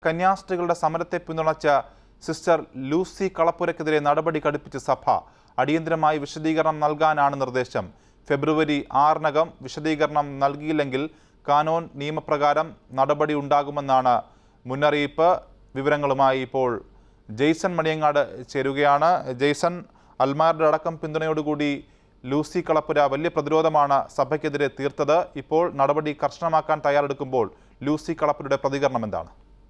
കന്യാസ്ത്രീകളുടെ സമരത്തെ പിന്തുണച്ച sister Lucy കളപ്പുരയ്ക്കെതിരെ നടപടി കടുപ്പിച്ച സഭ അടിയന്തരമായി വിശദീകരണം നൽകാനാണ് നിർദ്ദേശം ഫെബ്രുവരി ആറിനകം വിശദീകരണം നൽകിയില്ലെങ്കിൽ കാനോൻ നിയമപ്രകാരം നടപടി ഉണ്ടാകുമെന്നാണ് മുന്നറിയിപ്പ് വിവരങ്ങളുമായി ഇപ്പോൾ ജെയ്സൺ മണിയങ്ങാട് ചേരുകയാണ് ജെയ്സൺ അൽമാരുടെ അടക്കം പിന്തുണയോടുകൂടി ലൂസി കളപ്പുര വലിയ പ്രതിരോധമാണ് സഭയ്ക്കെതിരെ തീർത്തത് ഇപ്പോൾ നടപടി കർശനമാക്കാൻ തയ്യാറെടുക്കുമ്പോൾ ലൂസി കളപ്പുരയുടെ പ്രതികരണം എന്താണ്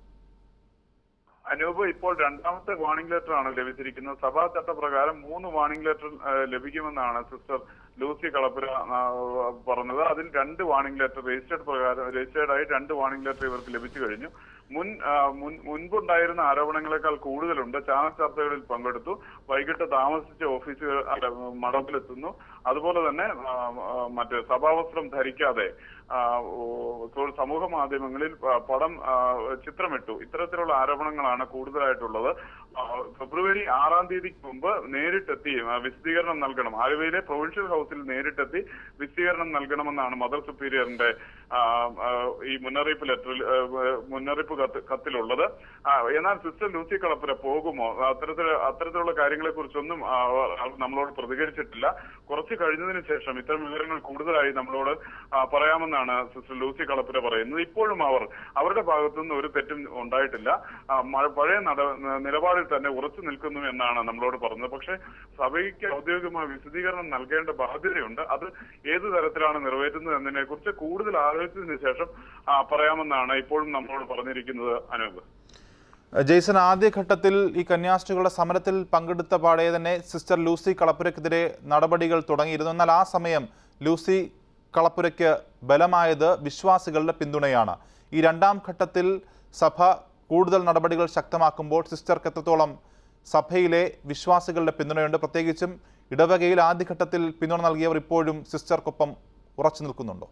അനൂപ് ഇപ്പോൾ രണ്ടാമത്തെ വാണിംഗ് ലെറ്റർ ആണ് ലഭിച്ചിരിക്കുന്നത് സഭാ ചട്ടപ്രകാരം മൂന്ന് വാണിംഗ് ലെറ്റർ ലഭിക്കുമെന്നാണ് സിസ്റ്റർ ലൂസി കളപ്പുര ആ, പറഞ്ഞത് അതിൽ രണ്ട് വാണിംഗ് ലെറ്റർ രജിസ്റ്റേർഡ് പ്രകാരം രജിസ്റ്റേർഡ് ആയി രണ്ട് വാണിംഗ് ലെറ്റർ ഇവർക്ക് ലഭിച്ചു കഴിഞ്ഞു മുൻ ആ, മുൻ- മുൻപുണ്ടായിരുന്ന ആരോപണങ്ങളെക്കാൾ കൂടുതലുണ്ട് ചാനൽ ചർച്ചകളിൽ പങ്കെടുത്തു വൈകിട്ട് താമസിച്ച് ഓഫീസുകൾ അല്ല, മഠത്തിലെത്തുന്നു അതുപോലെ തന്നെ ആ, ആ, മറ്റ് സഭാവസ്ത്രം ധരിക്കാതെ ആ, ഓ, സോ- സമൂഹ മാധ്യമങ്ങളിൽ പ- പടം ആ, ചിത്രമിട്ടു ഇത്തരത്തിലുള്ള ആരോപണങ്ങളാണ് കൂടുതലായിട്ടുള്ളത് ആ, ഫെബ്രുവരി ആറാം തീയതിക്ക് മുമ്പ് നേരിട്ടെത്തി ആ, വിശദീകരണം നൽകണം ആലുവയിലെ പ്രൊവിൻഷ്യൽ ഹൗസിൽ നേരിട്ടെത്തി വിശദീകരണം നൽകണമെന്നാണ് മദർ സുപ്പീരിയറിന്റെ ആ, ആ, ഈ മുന്നറിയിപ്പ് ലെറ്ററിൽ ആ, മുന്നറിയിപ്പ് കത്ത് കത്തിലുള്ളത് ആ, എന്നാൽ സിസ്റ്റർ ലൂസി കളപ്പുര പോകുമോ അത്തരത്തിൽ അത്തരത്തിലുള്ള കാര്യങ്ങളെ കുറിച്ചൊന്നും നമ്മളോട് പ്രതികരിച്ചിട്ടില്ല കുറച്ച് കഴിഞ്ഞതിന് ശേഷം ഇത്തരം വിവരങ്ങൾ കൂടുതലായി നമ്മളോട് ആ, പറയാമെന്നാണ് സിസ്റ്റർ ലൂസി കളപ്പുര പറയുന്നത് ഇപ്പോഴും അവർ അവരുടെ ഭാഗത്തുനിന്ന് ഒരു തെറ്റും ഉണ്ടായിട്ടില്ല ആ, മ- പഴയ നട നിലപാടിൽ തന്നെ ഉറച്ചു നിൽക്കുന്നു എന്നാണ് നമ്മളോട് പറഞ്ഞത് പക്ഷേ സഭയ്ക്ക് ഔദ്യോഗികമായ വിശദീകരണം നൽകേണ്ട ബാധ്യതയുണ്ട് അത് ഏത് തരത്തിലാണ് നിറവേറ്റുന്നത് എന്നതിനെ കുറിച്ച് കൂടുതൽ ആലോചിച്ചതിന് ശേഷം ആ, പറയാമെന്നാണ് ഇപ്പോഴും നമ്മളോട് പറഞ്ഞിരിക്കുന്നത് അനൂപ് ജെയ്സൺ ആദ്യഘട്ടത്തിൽ ഈ കന്യാസ്ത്രീകളുടെ സമരത്തിൽ പങ്കെടുത്ത പാടെ തന്നെ സിസ്റ്റർ ലൂസി കളപ്പുരയ്ക്കെതിരെ നടപടികൾ തുടങ്ങിയിരുന്നു എന്നാൽ ആ സമയം ലൂസി കളപ്പുരയ്ക്ക് ബലമായത് വിശ്വാസികളുടെ പിന്തുണയാണ് ഈ രണ്ടാം ഘട്ടത്തിൽ സഭ കൂടുതൽ നടപടികൾ ശക്തമാക്കുമ്പോൾ സിസ്റ്റർക്ക് എത്രത്തോളം സഭയിലെ വിശ്വാസികളുടെ പിന്തുണയുണ്ട് പ്രത്യേകിച്ചും ഇടവകയിൽ ആദ്യഘട്ടത്തിൽ പിന്തുണ നൽകിയവർ ഇപ്പോഴും സിസ്റ്റർക്കൊപ്പം ഉറച്ചു നിൽക്കുന്നുണ്ടോ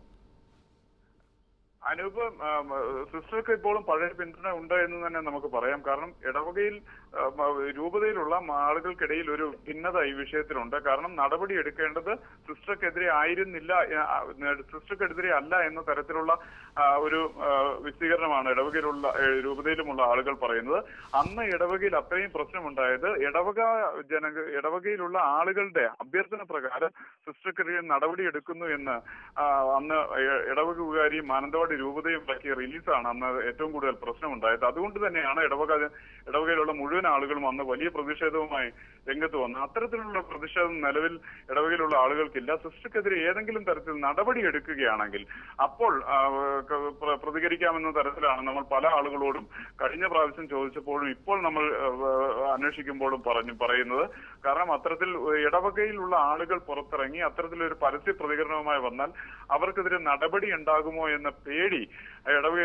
അനൂപ് ആം, സിസ്റ്റർക്ക് ഇപ്പോഴും പഴയ പിന്തുണ ഉണ്ട് എന്ന് തന്നെ നമുക്ക് പറയാം കാരണം ഇടവകയിൽ ആം, രൂപതയിലുള്ള ആളുകൾക്കിടയിൽ ഒരു ഭിന്നത ഈ വിഷയത്തിലുണ്ട് കാരണം നടപടി എടുക്കേണ്ടത് സിസ്റ്റർക്കെതിരെ ആയിരുന്നില്ല ആ, സിസ്റ്റർക്കെതിരെ അല്ല എന്ന തരത്തിലുള്ള ആ, ഒരു ആ, വിശദീകരണമാണ് ഇടവകയിലുള്ള ഏ, രൂപതയിലുമുള്ള ആളുകൾ പറയുന്നത് അന്ന് ഇടവകയിൽ അത്രയും പ്രശ്നമുണ്ടായത് ഇടവക ജന ഇടവകയിലുള്ള ആളുകളുടെ അഭ്യർത്ഥന പ്രകാരം സിസ്റ്റർക്കെതിരെ നടപടി എടുക്കുന്നു എന്ന് ആ, അന്ന് ഇ- ഇടവക വികാരിയും മാനന്തവാടി രൂപതയും ഉണ്ടാക്കിയ റിലീസാണ് അന്ന് ഏറ്റവും കൂടുതൽ പ്രശ്നമുണ്ടായത് അതുകൊണ്ട് തന്നെയാണ് ഇടവക ഇടവകയിലുള്ള മുഴുവൻ ആളുകളും അന്ന് വലിയ പ്രതിഷേധവുമായി രംഗത്ത് വന്നു അത്തരത്തിലുള്ള പ്രതിഷേധം നിലവിൽ ഇടവകയിലുള്ള ആളുകൾക്കില്ല സിസ്റ്റർക്കെതിരെ ഏതെങ്കിലും തരത്തിൽ നടപടി എടുക്കുകയാണെങ്കിൽ അപ്പോൾ ആ, ക- പ്ര- പ്രതികരിക്കാമെന്ന തരത്തിലാണ് നമ്മൾ പല ആളുകളോടും കഴിഞ്ഞ പ്രാവശ്യം ചോദിച്ചപ്പോഴും ഇപ്പോൾ നമ്മൾ ആ, അന്വേഷിക്കുമ്പോഴും പറഞ്ഞു പറയുന്നത് കാരണം അത്തരത്തിൽ ഇടവകയിലുള്ള ആളുകൾ പുറത്തിറങ്ങി അത്തരത്തിലൊരു പരസ്യ പ്രതികരണവുമായി വന്നാൽ അവർക്കെതിരെ നടപടി ഉണ്ടാകുമോ എന്ന പേടി ഇടവക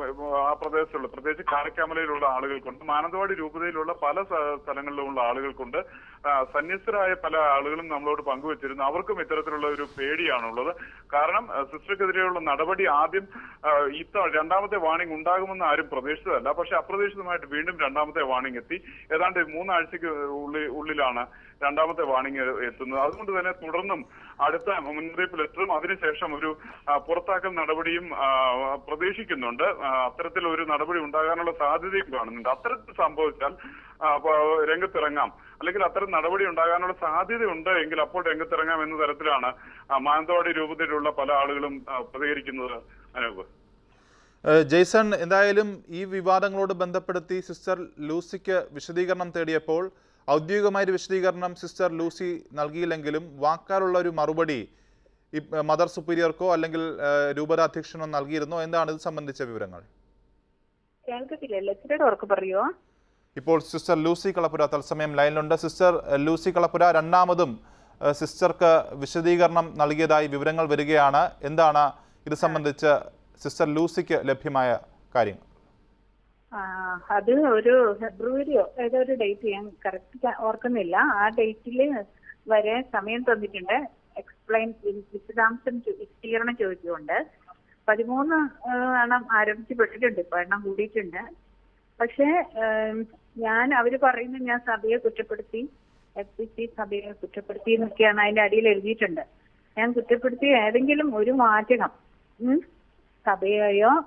ആ പ്രദേശത്തുള്ള പ്രത്യേകിച്ച് കാരക്കാമലയിലുള്ള ആളുകൾക്കുണ്ട് മാനന്തവാടി രൂപതയിലുള്ള പല സ്ഥ- സ്ഥലങ്ങളിലുമുള്ള ആളുകൾക്കുണ്ട് ആ, സന്യസ്തരായ പല ആളുകളും നമ്മളോട് പങ്കുവച്ചിരുന്നു അവർക്കും ഇത്തരത്തിലുള്ള ഒരു പേടിയാണുള്ളത് കാരണം ആ, സിസ്റ്റർക്കെതിരെയുള്ള നടപടി ആദ്യം ആ, ഇത്ത രണ്ടാമത്തെ വാണിംഗ് ഉണ്ടാകുമെന്ന് ആരും പ്രതീക്ഷിച്ചതല്ല പക്ഷെ അപ്രതീക്ഷിതമായിട്ട് വീണ്ടും രണ്ടാമത്തെ വാണിംഗ് എത്തി ഏതാണ്ട് മൂന്നാഴ്ചക്ക് ഉള്ളിൽ ഉള്ളിലാണ് രണ്ടാമത്തെ വാണിംഗ് എത്തുന്നത് അതുകൊണ്ട് തന്നെ തുടർന്നും അടുത്ത മുന്നറിയിപ്പ് ലെറ്ററും അതിനുശേഷം ഒരു ആ, പുറത്താക്കൽ നടപടിയും ആ, പ്രതീക്ഷിക്കുന്നുണ്ട് ആ, അത്തരത്തിൽ ഒരു നടപടി ഉണ്ടാകാനുള്ള സാധ്യതയും കാണുന്നുണ്ട് അത്തരത്തിൽ സംഭവിച്ചാൽ ആ, പ- രംഗത്തിറങ്ങാം അല്ലെങ്കിൽ അത്തരം നടപടി ഉണ്ടാകാനുള്ള സാധ്യതയുണ്ട് എങ്കിൽ അപ്പോൾ രംഗത്തിറങ്ങാം എന്ന തരത്തിലാണ് ആ, മാനന്തവാടി രൂപത്തിലുള്ള പല ആളുകളും ആ, പ്രതികരിക്കുന്നത് അനൂപ് ഏഹ് ജെയ്സൺ എന്തായാലും ഈ വിവാദങ്ങളോട് ബന്ധപ്പെടുത്തി സിസ്റ്റർ ലൂസിക്ക് വിശദീകരണം തേടിയപ്പോൾ ഔദ്യോഗികമായ ഒരു വിശദീകരണം സിസ്റ്റർ ലൂസി നൽകിയില്ലെങ്കിലും വാക്കാലുള്ള ഒരു മറുപടി ഈ മദർ സുപ്പീരിയർക്കോ അല്ലെങ്കിൽ ഏഹ് രൂപതാധ്യക്ഷനോ നൽകിയിരുന്നോ എന്താണ് ഇത് സംബന്ധിച്ച വിവരങ്ങൾ കേൾക്കത്തില്ല ലെറ്ററുടെ ഉറക്കെ പറയുമോ ഇപ്പോൾ സിസ്റ്റർ ലൂസി കളപ്പുര തത്സമയം ലൈനിലുണ്ട് സിസ്റ്റർ ഏഹ് ലൂസി കളപ്പുര രണ്ടാമതും ഏഹ് സിസ്റ്റർക്ക് വിശദീകരണം നൽകിയതായി വിവരങ്ങൾ വരികയാണ് എന്താണ് ഇത് സംബന്ധിച്ച് സിസ്റ്റർ ലൂസിക്ക് ലഭ്യമായ കാര്യങ്ങൾ ആ, അത് ഒരു ഫെബ്രുവരിയോ ഏതോ ഒരു ഡേറ്റ് ഞാൻ കറക്റ്റ് ഓർക്കുന്നില്ല ആ ഡേറ്റിൽ വരെ സമയം തന്നിട്ടുണ്ട് എക്സ്പ്ലെയിൻ വിശദാംശം ചോ- വിശദീകരണം ചോദിച്ചുകൊണ്ട് പതിമൂന്ന് ആ, എണ്ണം ആരംഭിച്ചപ്പെട്ടിട്ടുണ്ട് ഇപ്പൊ എണ്ണം കൂടിയിട്ടുണ്ട് പക്ഷേ ഏം, ഞാൻ അവര് പറയുന്നത് ഞാൻ സഭയെ കുറ്റപ്പെടുത്തി എഫ് പി സി സഭയെ കുറ്റപ്പെടുത്തി എന്നൊക്കെയാണ് അതിന്റെ അടിയിൽ എഴുതിയിട്ടുണ്ട് ഞാൻ കുറ്റപ്പെടുത്തിയ ഏതെങ്കിലും ഒരു വാചകം ഉം, സഭയെയോ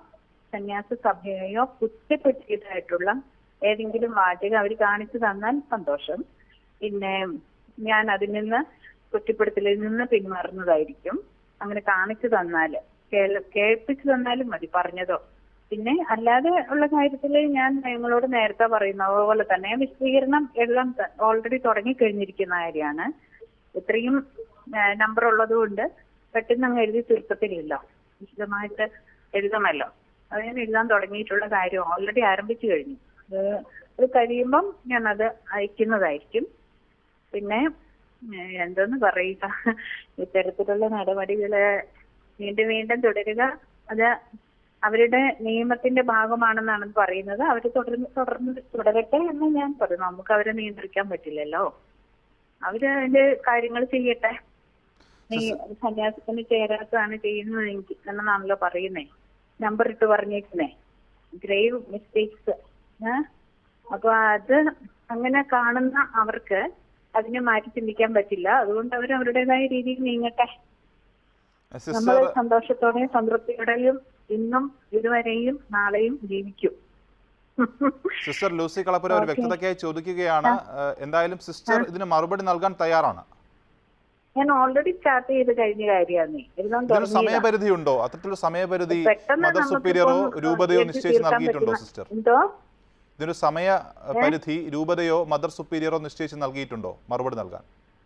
സന്യാസ സഭയെയോ കുറ്റപ്പെടുത്തിയതായിട്ടുള്ള ഏതെങ്കിലും വാചകം അവർ കാണിച്ചു തന്നാൽ സന്തോഷം പിന്നെ ഞാൻ അതിൽ നിന്ന് കുറ്റപ്പെടുത്തലിൽ നിന്ന് പിന്മാറുന്നതായിരിക്കും അങ്ങനെ കാണിച്ചു തന്നാല് കേൾ- കേൾപ്പിച്ചു തന്നാലും മതി പറഞ്ഞതോ പിന്നെ അല്ലാതെ ഉള്ള കാര്യത്തിൽ ഞാൻ നിങ്ങളോട് നേരത്തെ പറയുന്ന പോലെ തന്നെ വിശദീകരണം എല്ലാം ഓൾറെഡി തുടങ്ങിക്കഴിഞ്ഞിരിക്കുന്ന കാര്യമാണ് ഇത്രയും നമ്പർ ഉള്ളതുകൊണ്ട് പെട്ടെന്ന് അങ്ങ് എഴുതി തീർക്കത്തില്ലല്ലോ വിശദമായിട്ട് എഴുതണമല്ലോ അത് ഞാൻ എഴുതാൻ തുടങ്ങിയിട്ടുള്ള കാര്യം ഓൾറെഡി ആരംഭിച്ചു കഴിഞ്ഞു അത് അത് കഴിയുമ്പം ഞാനത് അയക്കുന്നതായിരിക്കും പിന്നെ ഏഹ്, എന്തെന്ന് പറയുക ഇത്തരത്തിലുള്ള നടപടികള് വീണ്ടും വീണ്ടും തുടരുക അത് അവരുടെ നിയമത്തിന്റെ ഭാഗമാണെന്നാണ് പറയുന്നത് അവർ തുടർന്ന് തുടർന്ന് തുടരട്ടെ എന്ന് ഞാൻ പറയും നമുക്ക് അവരെ നിയന്ത്രിക്കാൻ പറ്റില്ലല്ലോ അവര് അതിന്റെ കാര്യങ്ങൾ ചെയ്യട്ടെ നീ സന്യാസത്തിന് ചേരാത്തതാണ് ചെയ്യുന്നതെങ്കിൽ എന്നാണല്ലോ പറയുന്നേ നമ്പർ ഇട്ട് പറഞ്ഞേക്കുന്നേ ഗ്രേവ് മിസ്റ്റേക്സ് അപ്പൊ അത് അങ്ങനെ കാണുന്ന അവർക്ക് അതിനെ മാറ്റി ചിന്തിക്കാൻ പറ്റില്ല അതുകൊണ്ട് അവർ അവരുടേതായ രീതിയിൽ നീങ്ങട്ടെ നമ്മൾ സിസ്റ്റർ സന്തോഷത്തോടെയും സംതൃപ്തിയോടെയും ഇന്നും ഇതുവരെയും നാളെയും ജീവിക്കും സിസ്റ്റർ ലൂസി കളപ്പുര ഒരു വ്യക്തതയ്ക്കായി ചോദിക്കുകയാണ് ഏഹ്, എന്തായാലും സിസ്റ്റർ ഇതിന് മറുപടി നൽകാൻ തയ്യാറാണ് ഞാൻ ഓൾറെഡി സ്റ്റാർട്ട് ചെയ്ത് കഴിഞ്ഞ കാര്യമാണ് എഴുതാൻ ഇതിന് തുടങ്ങിയതാ. സമയപരിധി ഉണ്ടോ അത്തരത്തിലുള്ള സമയപരിധി പെട്ടെന്ന് മദർ നമുക്കിപ്പം സുപ്പീരിയറോ രൂപതയോ എഴുതി നിശ്ചയിച്ച് തീർക്കാൻ നൽകിയിട്ടുണ്ടോ പറ്റുന്ന- സിസ്റ്റർ എന്തോ ഇതിനൊരു സമയ ഏഹ്, പരിധി രൂപതയോ മദർ സുപ്പീരിയറോ നിശ്ചയിച്ച് നൽകിയിട്ടുണ്ടോ മറുപടി നൽകാൻ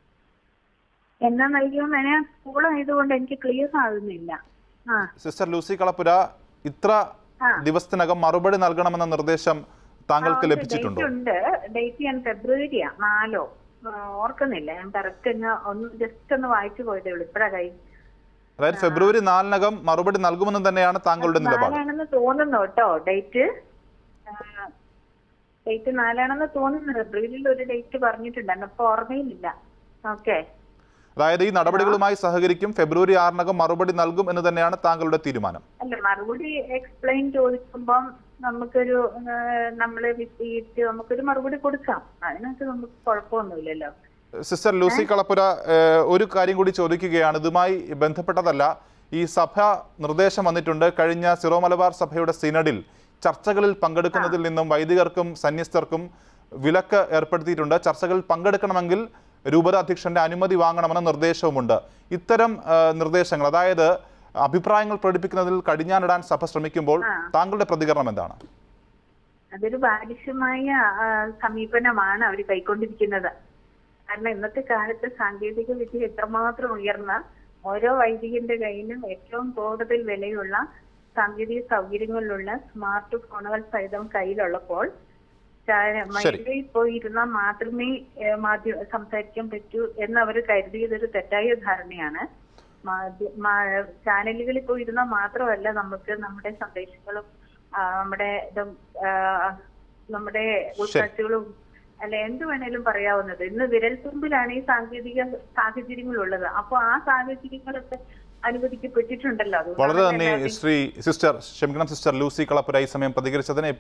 എന്നാ നൽകിയോന്ന് ഞാൻ സ്കൂളായതുകൊണ്ട് എനിക്ക് ക്ലിയർ ആകുന്നില്ല ആ സിസ്റ്റർ ലൂസി കളപ്പുര ഇത്ര ആ. ദിവസത്തിനകം മറുപടി നൽകണമെന്ന നിർദ്ദേശം താങ്കൾക്ക് ലഭിച്ചിട്ടുണ്ടോ ഡേറ്റ് ഉണ്ട് ഡേറ്റ് ഞാൻ ഫെബ്രുവരിയാ നാലോ ആ, ഓർക്കുന്നില്ല ഞാൻ കറക്റ്റ് ഒന്ന് ജസ്റ്റ് ഒന്ന് വായിച്ചു പോയതേ ഉള്ളൂ ഇപ്പഴാ കൈ അതായത് ഫെബ്രുവരി നാലിനകം മറുപടി നൽകുമെന്ന് തന്നെയാണ് താങ്കളുടെ നിലപാട് നാലാണെന്ന് തോന്നുന്നു കേട്ടോ ഡേറ്റ് ഡേറ്റ് നാലാണെന്ന് തോന്നുന്നു ഫെബ്രുവരിയിൽ ഒരു ഡേറ്റ് പറഞ്ഞിട്ടുണ്ടായിരുന്നു അപ്പൊ ഓർമ്മയിലില്ല ഓക്കെ അതായത് ഈ നടപടികളുമായി സഹകരിക്കും ഫെബ്രുവരി ആറിനകം മറുപടി നൽകും എന്ന് തന്നെയാണ് താങ്കളുടെ തീരുമാനം അല്ല മറുപടി എക്സ്പ്ലെയിൻ ചോദിക്കുമ്പം നമുക്കൊരു ആ, നമ്മള് വിശദീകരിച്ച് നമുക്കൊരു മറുപടി കൊടുക്കാം അതിനകത്ത് നമുക്ക് കുഴപ്പമൊന്നുമില്ലല്ലോ സിസ്റ്റർ ലൂസി കളപ്പുര ഏഹ്, ഒരു കാര്യം കൂടി ചോദിക്കുകയാണ് ഇതുമായി ബന്ധപ്പെട്ടതല്ല ഈ സഭ നിർദ്ദേശം വന്നിട്ടുണ്ട് കഴിഞ്ഞ സിറോ മലബാർ സഭയുടെ സിനഡിൽ ചർച്ചകളിൽ പങ്കെടുക്കുന്നതിൽ നിന്നും വൈദികർക്കും സന്യസ്തർക്കും വിലക്ക് ഏർപ്പെടുത്തിയിട്ടുണ്ട് ചർച്ചകളിൽ പങ്കെടുക്കണമെങ്കിൽ രൂപത അധ്യക്ഷന്റെ അനുമതി വാങ്ങണമെന്ന നിർദ്ദേശവുമുണ്ട് ഇത്തരം ഏഹ്, നിർദ്ദേശങ്ങൾ അതായത് അഭിപ്രായങ്ങൾ പ്രകടിപ്പിക്കുന്നതിൽ കടിഞ്ഞാനിടാൻ സഭ ശ്രമിക്കുമ്പോൾ താങ്കളുടെ പ്രതികരണം എന്താണ് അതൊരു ബാലിശമായ ആ, സമീപനമാണ് അവർ കൈക്കൊണ്ടിരിക്കുന്നത് കാരണം ഇന്നത്തെ കാലത്ത് സാങ്കേതിക വിദ്യ എത്രമാത്രം ഉയർന്ന ഓരോ വൈദികന്റെ കയ്യിലും ഏറ്റവും കൂടുതൽ വിലയുള്ള സാങ്കേതിക സൗകര്യങ്ങളിലുള്ള സ്മാർട്ട് ഫോണുകൾ സഹിതം കയ്യിലുള്ളപ്പോൾ മൈലിൽ പോയി ഇരുന്നാൽ മാത്രമേ ഏഹ്, മാധ്യമ സംസാരിക്കാൻ പറ്റൂ എന്ന് അവർ കരുതിയതൊരു തെറ്റായ ധാരണയാണ് മാധ്യ- മാ- ചാനലുകളിൽ പോയി ഇരുന്നാൽ മാത്രമല്ല നമുക്ക് നമ്മുടെ സന്ദേശങ്ങളും ആ, നമ്മുടെ ഇതും ആ, നമ്മുടെ ഉൾക്കാഴ്ചകളും അല്ല എന്ത് വേണേലും പറയാവുന്നത് ഇന്ന് വിരൽത്തുമ്പിലാണ് ഈ സാങ്കേതിക സാഹചര്യങ്ങളുള്ളത് അപ്പൊ ആ സാഹചര്യങ്ങളൊക്കെ അനുവദിക്കപ്പെട്ടിട്ടുണ്ടല്ലോ അതുകൊണ്ടാണ് വളരെ നന്ദി എല്ലാവരും- ശ്രീ സിസ്റ്റർ ക്ഷമിക്കണം സിസ്റ്റർ ലൂസി കളപ്പുര ഈ സമയം പ്രതികരിച്ചതിന്